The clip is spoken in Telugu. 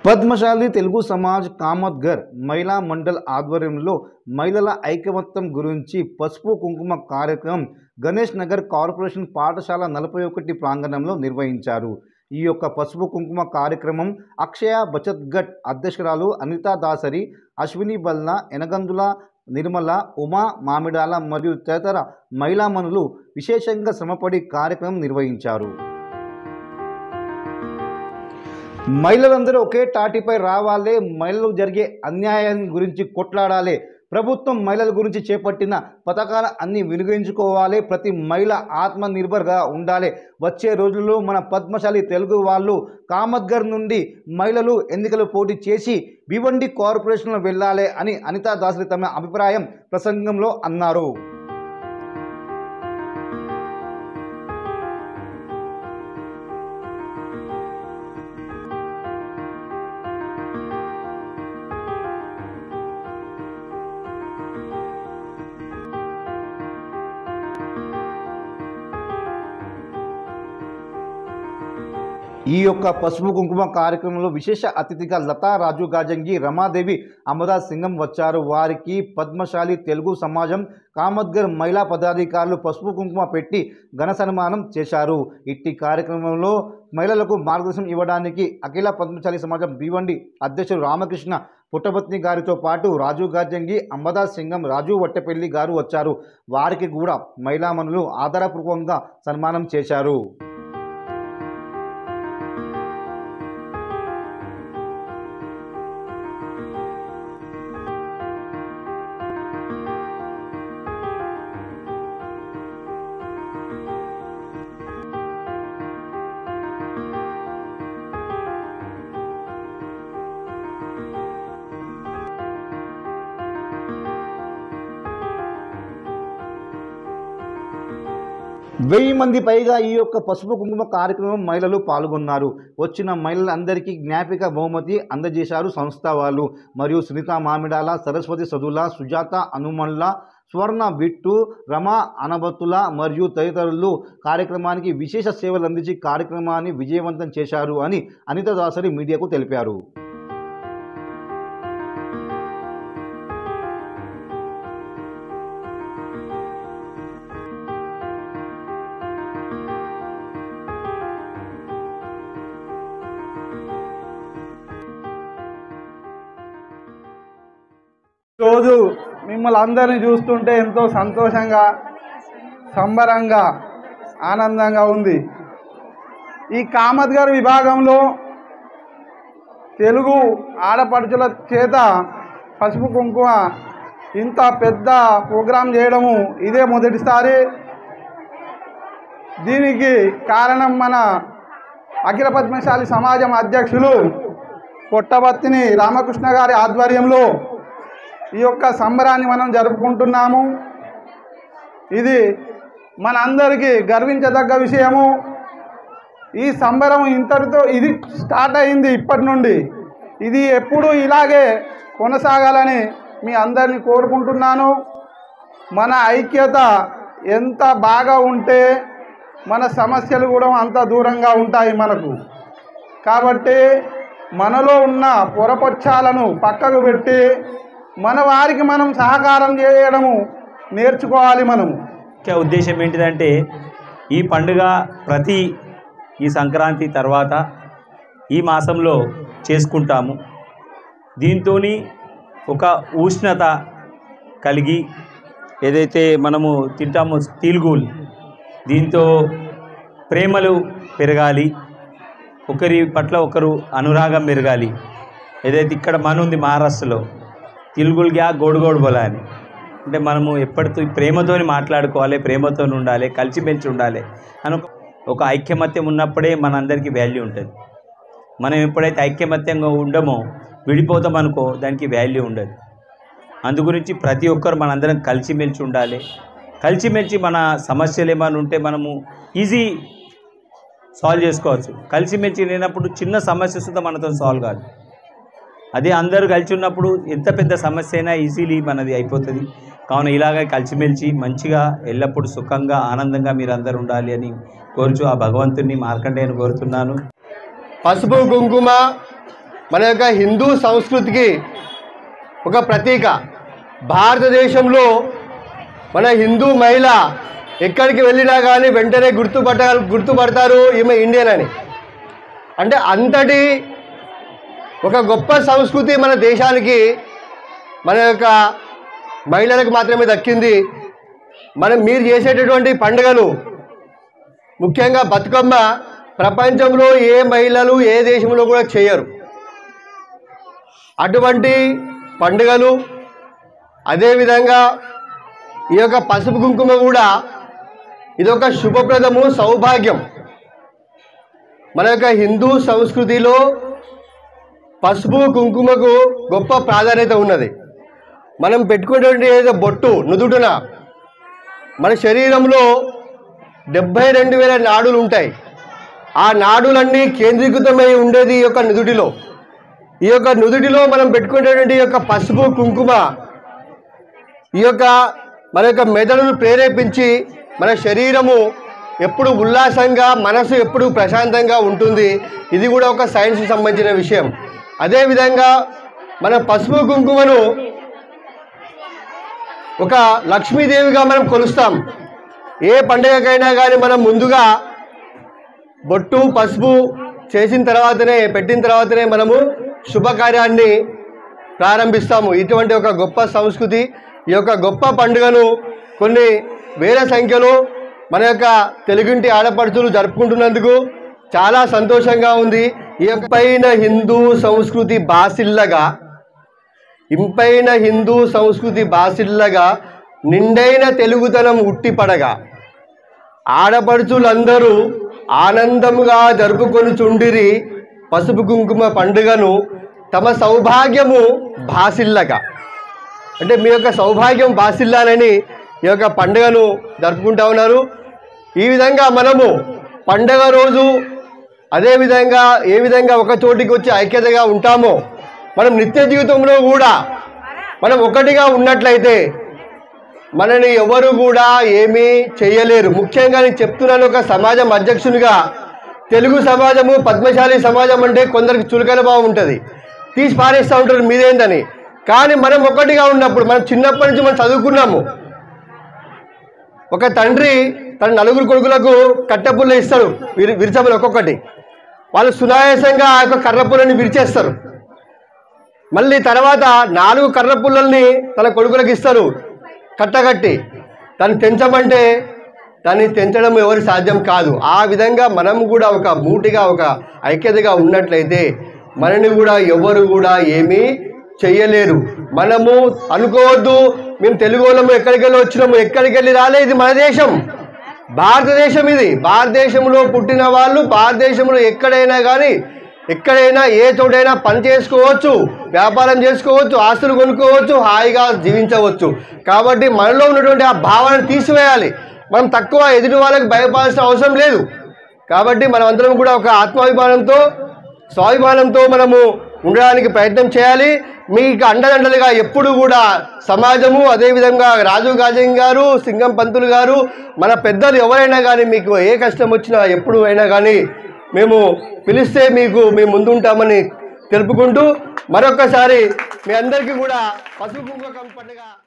పద్మశాలి తెలుగు సమాజ్ కామత్గర్ మహిళా మండల్ ఆధ్వర్యంలో మహిళల ఐకమత్యం గురించి పసుపు కుంకుమ కార్యక్రమం గణేష్ నగర్ కార్పొరేషన్ పాఠశాల నలభై ఒకటి ప్రాంగణంలో నిర్వహించారు ఈ యొక్క పసుపు కుంకుమ కార్యక్రమం అక్షయ బచత్ గట్ అధ్యక్షురాలు అనితా దాసరి అశ్విని బల్లా ఎనగందుల నిర్మల ఉమా మామిడాల మరియు తదితర మహిళామణులు విశేషంగా శ్రమపడి కార్యక్రమం నిర్వహించారు మహిళలందరూ ఒకే తాటిపై రావాలే మహిళలకు జరిగే అన్యాయం గురించి కొట్లాడాలి ప్రభుత్వం మహిళల గురించి చేపట్టిన పథకాల అన్ని వినియోగించుకోవాలి ప్రతి మహిళ ఆత్మ నిర్భర్గా ఉండాలి వచ్చే రోజుల్లో మన పద్మశాలి తెలుగు వాళ్ళు కామత్గర్ నుండి మహిళలు ఎన్నికలు పోటీ చేసి భివండి కార్పొరేషన్లో వెళ్ళాలి అని అనితా దాసరి తమ అభిప్రాయం ప్రసంగంలో అన్నారు ఈ యొక్క పసుపు కుంకుమ కార్యక్రమంలో విశేష అతిథిగా లతా రాజు గాజంగి రమాదేవి అమదా సింగం వచ్చారు వారికి పద్మశాలి తెలుగు సమాజం కామద్గర్ మహిళా పదాధికారులు పసుపు కుంకుమ పెట్టి ఘన సన్మానం చేశారు ఇట్టి కార్యక్రమంలో మహిళలకు మార్గదర్శనం ఇవ్వడానికి అఖిల పద్మశాలి సమాజం భీవండి అధ్యక్షుడు రామకృష్ణ పుట్టపత్ని గారితో పాటు రాజు గాజంగి అంబదా సింగం రాజు వట్టెపల్లి గారు వచ్చారు వారికి కూడా మహిళామణులు ఆధారపూర్వకంగా సన్మానం చేశారు వెయ్యి మంది పైగా ఈ యొక్క పసుపు కుంకుమ కార్యక్రమం మహిళలు పాల్గొన్నారు వచ్చిన మహిళలందరికీ జ్ఞాపిక బహుమతి అందజేశారు సంస్థ వాళ్ళు మరియు సునీత మామిడాల సరస్వతి సదుల సుజాత హనుమన్ల స్వర్ణ బిట్టు రమ అనబతుల మరియు తదితరులు కార్యక్రమానికి విశేష సేవలు అందించి కార్యక్రమాన్ని విజయవంతం చేశారు అని అనిత దాసరి మీడియాకు తెలిపారు రోజు మిమ్మల్ని అందరినీ చూస్తుంటే ఎంతో సంతోషంగా సంబరంగా ఆనందంగా ఉంది ఈ కామత్గర్ విభాగంలో తెలుగు ఆడపడుచుల చేత పసుపు కుంకుమ ఇంత పెద్ద ప్రోగ్రాం చేయడము ఇదే మొదటిసారి దీనికి కారణం మన అఖిల పద్మశాలి సమాజం అధ్యక్షులు పొట్టబత్తిని రామకృష్ణ గారి ఆధ్వర్యంలో ఈ యొక్క సంబరాన్ని మనం జరుపుకుంటున్నాము ఇది మనందరికీ గర్వించదగ్గ విషయము ఈ సంబరం ఇంతటితో ఇది స్టార్ట్ అయింది ఇప్పటి నుండి ఇది ఎప్పుడూ ఇలాగే కొనసాగాలని మీ అందరినీ కోరుకుంటున్నాను మన ఐక్యత ఎంత బాగా ఉంటే మన సమస్యలు కూడా అంత దూరంగా ఉంటాయి మనకు కాబట్టి మనలో ఉన్న పొరపక్షాలను పక్కకు పెట్టి మన వారికి మనం సహకారం చేయడము నేర్చుకోవాలి మనము ముఖ్య ఉద్దేశం ఏంటిదంటే ఈ పండుగ ప్రతి ఈ సంక్రాంతి తర్వాత ఈ మాసంలో చేసుకుంటాము దీంతో ఒక ఉష్ణత కలిగి ఏదైతే మనము తింటామో తీల్గూల్ దీంతో ప్రేమలు పెరగాలి ఒకరి పట్ల ఒకరు అనురాగం పెరగాలి ఏదైతే ఇక్కడ మన ఉంది మహారాష్ట్రలో తిల్గుల్ గ్యా గోడుగోడు బోలా అని అంటే మనము ఎప్పటితో ప్రేమతోని మాట్లాడుకోవాలి ప్రేమతో ఉండాలి కలిసిమెలిసి ఉండాలి అని ఒక- ఒక ఐక్యమత్యం ఉన్నప్పుడే మనందరికీ వాల్యూ ఉంటుంది మనం ఎప్పుడైతే ఐక్యమత్యంగా ఉండమో విడిపోతాం అనుకో దానికి వాల్యూ ఉండదు అందు గురించి ప్రతి ఒక్కరు మనందరం కలిసిమెలిసి ఉండాలి కలిసిమెలిసి మన సమస్యలు ఏమైనా ఉంటే మనము ఈజీ సాల్వ్ చేసుకోవచ్చు కలిసిమెలిసి లేనప్పుడు చిన్న సమస్య సుద్ధా మనతో సాల్వ్ కాదు అదే అందరూ కలిసి ఉన్నప్పుడు ఎంత పెద్ద సమస్య అయినా ఈజీలీ మనది అయిపోతుంది కావున ఇలాగే కలిసిమెలిసి మంచిగా ఎల్లప్పుడూ సుఖంగా ఆనందంగా మీరు అందరూ ఉండాలి అని కోరుచు ఆ భగవంతుని మార్కండేయను కోరుతున్నాను పసుపు కుంకుమ మన యొక్క హిందూ సంస్కృతికి ఒక ప్రతీక భారతదేశంలో మన హిందూ మహిళ ఎక్కడికి వెళ్ళినా కానీ వెంటనే గుర్తుపట్ట గుర్తుపడతారు ఈమె ఇండియన్ అని అంటే అంతటి ఒక గొప్ప సంస్కృతి మన దేశానికి మన యొక్క మహిళలకు మాత్రమే దక్కింది మనం మీరు చేసేటటువంటి పండుగలు ముఖ్యంగా బతుకమ్మ ప్రపంచంలో ఏ మహిళలు ఏ దేశంలో కూడా చేయరు అటువంటి పండుగలు అదేవిధంగా ఈ యొక్క పసుపు కుంకుమ కూడా ఇదొక శుభప్రదము సౌభాగ్యం మన యొక్క హిందూ సంస్కృతిలో పసుపు కుంకుమకు గొప్ప ప్రాధాన్యత ఉన్నది మనం పెట్టుకునేటువంటి ఏదో బొట్టు నుదుటున మన శరీరంలో డెబ్భై రెండు వేల నాడులు ఉంటాయి ఆ నాడులన్నీ కేంద్రీకృతమై ఉండేది ఈ యొక్క నుదుటిలో ఈ యొక్క నుదుటిలో మనం పెట్టుకునేటువంటి ఈ యొక్క పసుపు కుంకుమ ఈ యొక్క మన యొక్క మెదడును ప్రేరేపించి మన శరీరము ఎప్పుడు ఉల్లాసంగా మనసు ఎప్పుడు ప్రశాంతంగా ఉంటుంది ఇది కూడా ఒక సైన్స్కి సంబంధించిన విషయం అదేవిధంగా మన పసుపు కుంకుమను ఒక లక్ష్మీదేవిగా మనం కొలుస్తాం ఏ పండుగకైనా కానీ మనం ముందుగా బొట్టు పసుపు చేసిన తర్వాతనే పెట్టిన తర్వాతనే మనము శుభకార్యాన్ని ప్రారంభిస్తాము ఇటువంటి ఒక గొప్ప సంస్కృతి ఈ యొక్క గొప్ప పండుగను కొన్ని వేల సంఖ్యలో మన యొక్క తెలుగింటి ఆడపడుచులు జరుపుకుంటున్నందుకు చాలా సంతోషంగా ఉంది ఈ యొక్క పైన హిందూ సంస్కృతి బాసిల్లగా ఇంపైన హిందూ సంస్కృతి బాసిల్లగా నిండైన తెలుగుతనం ఉట్టిపడగా ఆడపడుచులందరూ ఆనందముగా జరుపుకొని చుండిరి పసుపు కుంకుమ పండుగను తమ సౌభాగ్యము బాసిల్లగా అంటే మీ యొక్క సౌభాగ్యం బాసిల్లాలని ఈ యొక్క పండుగను జరుపుకుంటా ఉన్నారు ఈ విధంగా మనము పండగ రోజు అదేవిధంగా ఏ విధంగా ఒక చోటికి వచ్చి ఐక్యతగా ఉంటామో మనం నిత్య జీవితంలో కూడా మనం ఒకటిగా ఉన్నట్లయితే మనని ఎవరు కూడా ఏమీ చేయలేరు ముఖ్యంగా నేను చెప్తున్నాను ఒక సమాజం అధ్యక్షునిగా తెలుగు సమాజము పద్మశాలి సమాజం అంటే కొందరికి చులకన భావం ఉంటుంది తీసి పారేస్తూ ఉంటారు మీదేందని కానీ మనం ఒకటిగా ఉన్నప్పుడు మనం చిన్నప్పటి నుంచి మనం చదువుకున్నాము ఒక తండ్రి తన నలుగురు కొడుకులకు కట్టెపుల్ల ఇస్తాడు విరి విరిచమని ఒక్కొక్కటి వాళ్ళు సునాయాసంగా ఆ యొక్క కర్రపుల్లని విరిచేస్తారు మళ్ళీ తర్వాత నాలుగు కర్ర పుల్లల్ని తన కొడుకులకు ఇస్తారు కట్టగట్టి దాన్ని తెంచమంటే దాన్ని తెంచడం ఎవరి సాధ్యం కాదు ఆ విధంగా మనం కూడా ఒక మూటిగా ఒక ఐక్యతగా ఉన్నట్లయితే మనని కూడా ఎవరు కూడా ఏమీ చెయ్యలేరు మనము అనుకోవద్దు మేము తెలుగు వాళ్ళము ఎక్కడికి వెళ్ళి వచ్చినాము ఎక్కడికి వెళ్ళి రాలే ఇది మన దేశం భారతదేశం ఇది భారతదేశంలో పుట్టిన వాళ్ళు భారతదేశంలో ఎక్కడైనా కానీ ఎక్కడైనా ఏ చోటైనా పని చేసుకోవచ్చు వ్యాపారం చేసుకోవచ్చు ఆస్తులు కొనుక్కోవచ్చు హాయిగా జీవించవచ్చు కాబట్టి మనలో ఉన్నటువంటి ఆ భావనను తీసివేయాలి మనం తక్కువ ఎదుటి వాళ్ళకి భయపడాల్సిన అవసరం లేదు కాబట్టి మనం అందరం కూడా ఒక ఆత్మాభిమానంతో స్వాభిమానంతో మనము ఉండడానికి ప్రయత్నం చేయాలి మీకు అండదండలుగా ఎప్పుడు కూడా సమాజము అదేవిధంగా రాజు గాజం గారు సింగం పంతులు గారు మన పెద్దలు ఎవరైనా కానీ మీకు ఏ కష్టం వచ్చినా ఎప్పుడు అయినా కానీ మేము పిలిస్తే మీకు మేము ముందుంటామని తెలుపుకుంటూ మరొక్కసారి మీ అందరికీ కూడా పసుపు కుంకుమ పండుగ